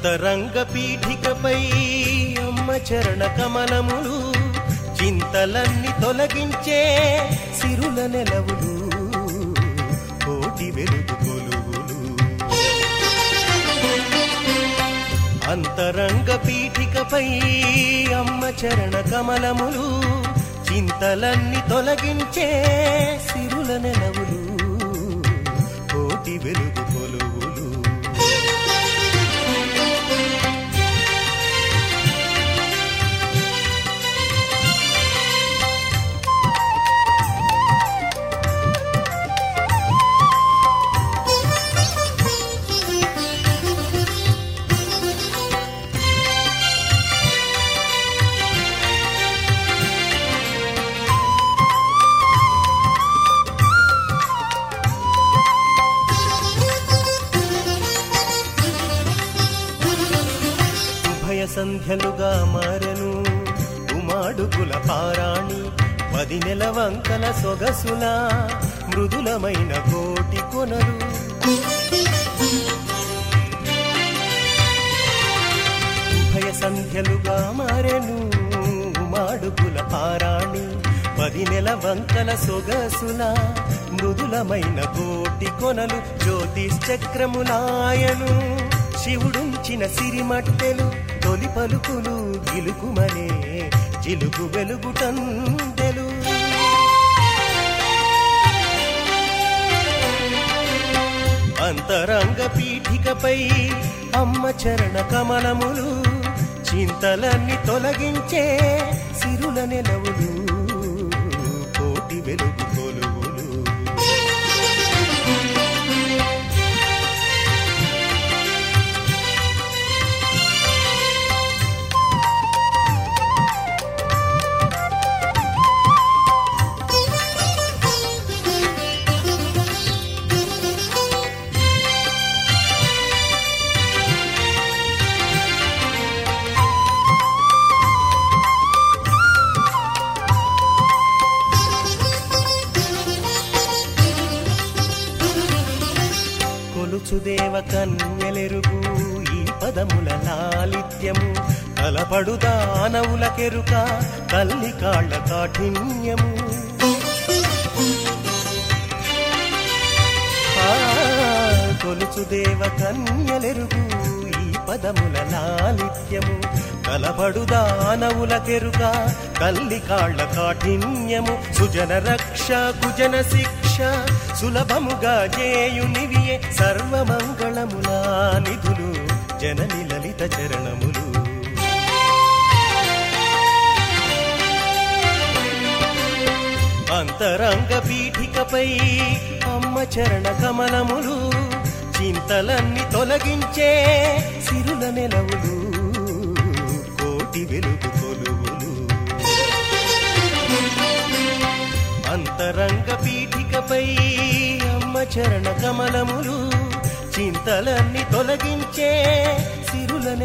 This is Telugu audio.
అంతరంగ పీఠికపై అమ్మ చరణ కమలములు చింతలన్నీ తొలగించే సిరుల నెలవులు కోటి వెలుగు కొలువులు అంతరంగ పీఠికపై అమ్మ చరణ కమలములు చింతలన్నీ తొలగించే సిరుల నెలవులు కోటి వెలుగు కొలువులు ఉభయ సంధ్యలుగా మారెను ఉమాడుకుల పారాణి పది నెల వంకల సొగసుల మృదులమైన కోటి కొనలు ఉభయ సంధ్యలుగా మారెను ఉమాడుకుల పారాణి పది నెల వంకల సొగసుల మృదులమైన కోటి కొనలు జ్యోతిష్ చక్రములాయను శివుడుంచిన సిరిమట్టెలు తొలి పలుకులు గిలుకుమనే జిలుగు వెలుగుటందెలు అంతరంగ పీఠికపై అమ్మ చరణ కమలములు చింతలన్నీ తొలగించే సిరుల నెలవులు కోటి వెలుగు కొలువులు కొలుచుదేవ కన్యలెరుగు ఈ పదముల లాలిత్యము కలపడు దానవులకెరుక తల్లి కాళ్ళ కాఠిన్యము ఆ, కొలుచుదేవ కన్యలెరుగు ఈ పదముల లాలిత్యము కలపడు దానవులకెరుక తల్లి కాళ్ళ కాఠిన్యము సుజన రక్ష కుజన శిక్ష సులభముగా చేయునివియే సర్వమంగళములా నిధులు జనని లలిత చరణములు అంతరంగ పీఠికపై అమ్మ చరణ కమలములు చింతలన్నీ తొలగించే సిరుల నెలవులు కోటి వెలుగు కొలువులు అంతరంగ పీఠికపై అమ్మ చరణ కమలములు చింతలన్నీ తొలగించే సిరుల